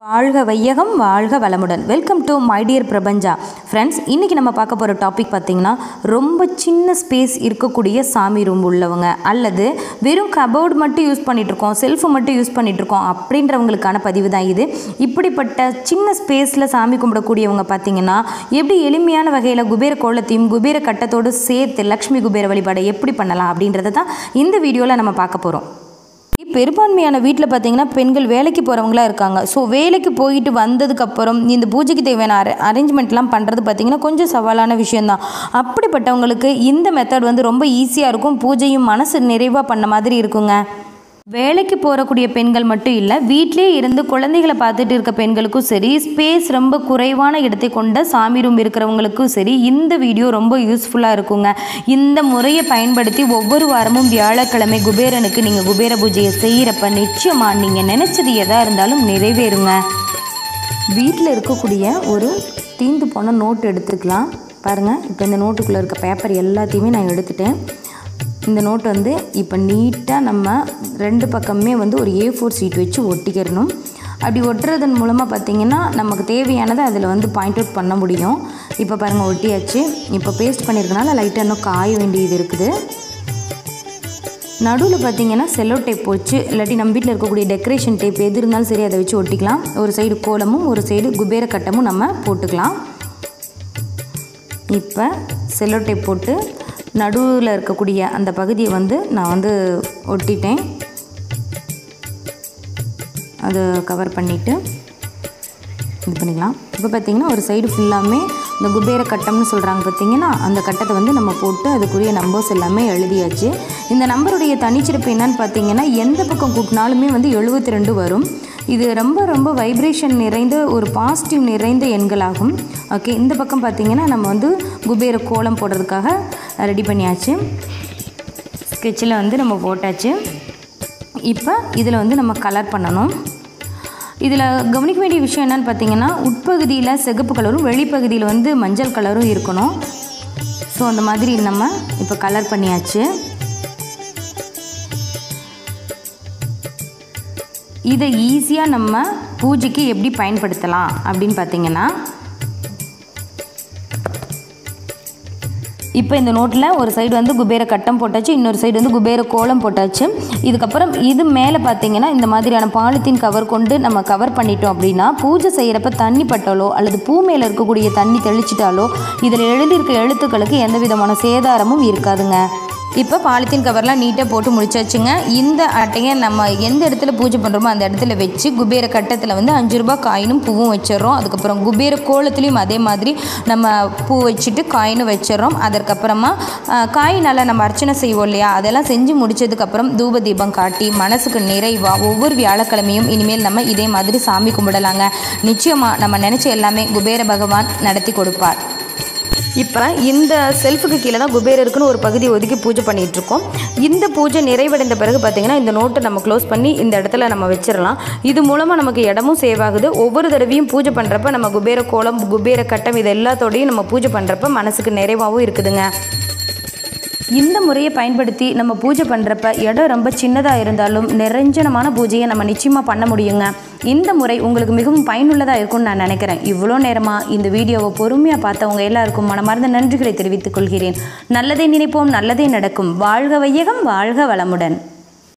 வாழ்க வையகம் வாழ்க வளமுடன் வெல்கம் டு மை டியர் பிரபஞ்சா ஃப்ரெண்ட்ஸ் இன்றைக்கி நம்ம பார்க்க போகிற டாபிக் பார்த்திங்கன்னா ரொம்ப சின்ன ஸ்பேஸ் இருக்கக்கூடிய சாமி ரூம் உள்ளவங்க அல்லது வெறும் கபோர்டு மட்டும் யூஸ் பண்ணிகிட்ருக்கோம் செல்ஃபு மட்டும் யூஸ் பண்ணிகிட்ருக்கோம் அப்படின்றவங்களுக்கான பதிவு தான் இது இப்படிப்பட்ட சின்ன ஸ்பேஸில் சாமி கும்பிடக்கூடியவங்க பார்த்திங்கன்னா எப்படி எளிமையான வகையில் குபேர கோலத்தையும் குபேர கட்டத்தோடு சேர்த்து லக்ஷ்மி குபேர வழிபாடை எப்படி பண்ணலாம் அப்படின்றத தான் இந்த வீடியோவில் நம்ம பார்க்க போகிறோம் பெரும்பான்மையான வீட்டில் பார்த்தீங்கன்னா பெண்கள் வேலைக்கு போகிறவங்களா இருக்காங்க ஸோ வேலைக்கு போயிட்டு வந்ததுக்கப்புறம் இந்த பூஜைக்கு தேவையான அரே அரேஞ்ச்மெண்ட்லாம் பண்ணுறது பார்த்திங்கன்னா கொஞ்சம் சவாலான விஷயந்தான் அப்படிப்பட்டவங்களுக்கு இந்த மெத்தட் வந்து ரொம்ப ஈஸியாக இருக்கும் பூஜையும் மனசு நிறைவாக பண்ண மாதிரி இருக்குங்க வேலைக்கு போகக்கூடிய பெண்கள் மட்டும் இல்லை வீட்டிலே இருந்து குழந்தைகளை பார்த்துட்டு இருக்க பெண்களுக்கும் சரி ஸ்பேஸ் ரொம்ப குறைவான இடத்தை கொண்ட சாமி ரூம் இருக்கிறவங்களுக்கும் சரி இந்த வீடியோ ரொம்ப யூஸ்ஃபுல்லாக இருக்குங்க இந்த முறையை பயன்படுத்தி ஒவ்வொரு வாரமும் வியாழக்கிழமை குபேரனுக்கு நீங்கள் குபேர பூஜையை செய்கிறப்ப நிச்சயமாக நீங்கள் நினச்சது எதாக இருந்தாலும் நிறைவேறுங்க வீட்டில் இருக்கக்கூடிய ஒரு தீந்து போன நோட் எடுத்துக்கலாம் பாருங்கள் இப்போ இந்த நோட்டுக்குள்ளே இருக்க பேப்பர் எல்லாத்தையுமே நான் எடுத்துட்டேன் இந்த நோட் வந்து இப்போ நீட்டாக நம்ம ரெண்டு பக்கமே வந்து ஒரு ஏ ஃபோர் சீட் வச்சு ஒட்டிக்கிறணும் அப்படி ஒட்டுறதன் மூலமாக பார்த்திங்கன்னா நமக்கு தேவையானதை அதில் வந்து பாயிண்ட் அவுட் பண்ண முடியும் இப்போ பாருங்கள் ஒட்டியாச்சு இப்போ பேஸ்ட் பண்ணியிருக்கனால லைட்டாக இன்னும் காய வேண்டியது இருக்குது நடுவில் பார்த்தீங்கன்னா செல்லோ டேப் வச்சு இல்லாட்டி நம்ம வீட்டில் இருக்கக்கூடிய டெக்கரேஷன் டேப் எது இருந்தாலும் சரி அதை வச்சு ஒட்டிக்கலாம் ஒரு சைடு கோலமும் ஒரு சைடு குபேர கட்டமும் நம்ம போட்டுக்கலாம் இப்போ செல்லோ டேப் போட்டு நடுவில் இருக்கக்கூடிய அந்த பகுதியை வந்து நான் வந்து ஒட்டிட்டேன் அதை கவர் பண்ணிவிட்டு இது பண்ணிக்கலாம் இப்போ பார்த்திங்கன்னா ஒரு சைடு ஃபுல்லாமே இந்த குபேர கட்டம்னு சொல்கிறாங்க பார்த்தீங்கன்னா அந்த கட்டத்தை வந்து நம்ம போட்டு அதுக்குரிய நம்பர்ஸ் எல்லாமே எழுதியாச்சு இந்த நம்பருடைய தனிச்சிறப்பு என்னன்னு பார்த்தீங்கன்னா எந்த பக்கம் கூட்டினாலுமே வந்து எழுபத்தி ரெண்டு வரும் இது ரொம்ப ரொம்ப வைப்ரேஷன் நிறைந்த ஒரு பாசிட்டிவ் நிறைந்த எண்களாகும் ஓகே இந்த பக்கம் பார்த்திங்கன்னா நம்ம வந்து குபேர கோலம் போடுறதுக்காக ரெடி பண்ணியாச்சு ஸ்கெட்சில் வந்து நம்ம போட்டாச்சு இப்போ இதில் வந்து நம்ம கலர் பண்ணணும் இதில் கவனிக்க வேண்டிய விஷயம் என்னென்னு பார்த்தீங்கன்னா உட்பகுதியில் சிகப்பு கலரும் வெளிப்பகுதியில் வந்து மஞ்சள் கலரும் இருக்கணும் ஸோ அந்த மாதிரி நம்ம இப்போ கலர் பண்ணியாச்சு இதை ஈஸியாக நம்ம பூஜைக்கு எப்படி பயன்படுத்தலாம் அப்படின்னு பார்த்தீங்கன்னா இப்போ இந்த நோட்டில் ஒரு சைடு வந்து குபேர கட்டம் போட்டாச்சு இன்னொரு சைடு வந்து குபேர கோலம் போட்டாச்சு இதுக்கப்புறம் இது மேலே பார்த்தீங்கன்னா இந்த மாதிரியான பாலித்தீன் கவர் கொண்டு நம்ம கவர் பண்ணிட்டோம் அப்படின்னா பூஜை செய்கிறப்ப தண்ணி பட்டாலோ அல்லது பூ மேலே இருக்கக்கூடிய தண்ணி தெளிச்சிட்டாலோ இதில் எழுதியிருக்க எழுத்துக்களுக்கு எந்த விதமான சேதாரமும் இருக்காதுங்க இப்போ பாலித்தீன் கவர்லாம் நீட்டாக போட்டு முடிச்சாச்சுங்க இந்த அட்டையை நம்ம எந்த இடத்துல பூஜை பண்ணுறோமோ அந்த இடத்துல வச்சு குபேர கட்டத்தில் வந்து அஞ்சு ரூபாய் காயினும் பூவும் வச்சிடுறோம் அதுக்கப்புறம் குபேர கோலத்துலேயும் அதே மாதிரி நம்ம பூ வச்சுட்டு காயினும் வச்சிடுறோம் அதற்கப்புறமா காயினால் நம்ம அர்ச்சனை செய்வோம் இல்லையா அதெல்லாம் செஞ்சு முடிச்சதுக்கப்புறம் தூப தீபம் காட்டி மனசுக்கு நிறைவாக ஒவ்வொரு வியாழக்கிழமையும் இனிமேல் நம்ம இதே மாதிரி சாமி கும்பிடலாங்க நிச்சயமாக நம்ம நினச்ச எல்லாமே குபேர பகவான் நடத்தி கொடுப்பார் இப்போ இந்த செல்ஃபுக்கு கீழே தான் குபேரருக்குன்னு ஒரு பகுதி ஒதுக்கி பூஜை பண்ணிகிட்டு இருக்கோம் இந்த பூஜை நிறைவடைந்த பிறகு பார்த்திங்கன்னா இந்த நோட்டை நம்ம க்ளோஸ் பண்ணி இந்த இடத்துல நம்ம வச்சிடலாம் இது மூலமாக நமக்கு இடமும் சேவ் ஆகுது ஒவ்வொரு தடவையும் பூஜை பண்ணுறப்ப நம்ம குபேர கோலம் குபேர கட்டம் இது எல்லாத்தோடையும் நம்ம பூஜை பண்ணுறப்ப மனசுக்கு நிறைவாகவும் இருக்குதுங்க இந்த முறையை பயன்படுத்தி நம்ம பூஜை பண்ணுறப்ப இடம் ரொம்ப சின்னதாக இருந்தாலும் நிரஞ்சனமான பூஜையை நம்ம நிச்சயமாக பண்ண முடியுங்க இந்த முறை உங்களுக்கு மிகவும் பயனுள்ளதாக இருக்கும்னு நான் நினைக்கிறேன் இவ்வளோ நேரமாக இந்த வீடியோவை பொறுமையாக பார்த்தவங்க எல்லாருக்கும் மனமார்ந்த நன்றிகளை தெரிவித்துக் கொள்கிறேன் நல்லதே நினைப்போம் நல்லதே நடக்கும் வாழ்க வையகம் வாழ்க வளமுடன்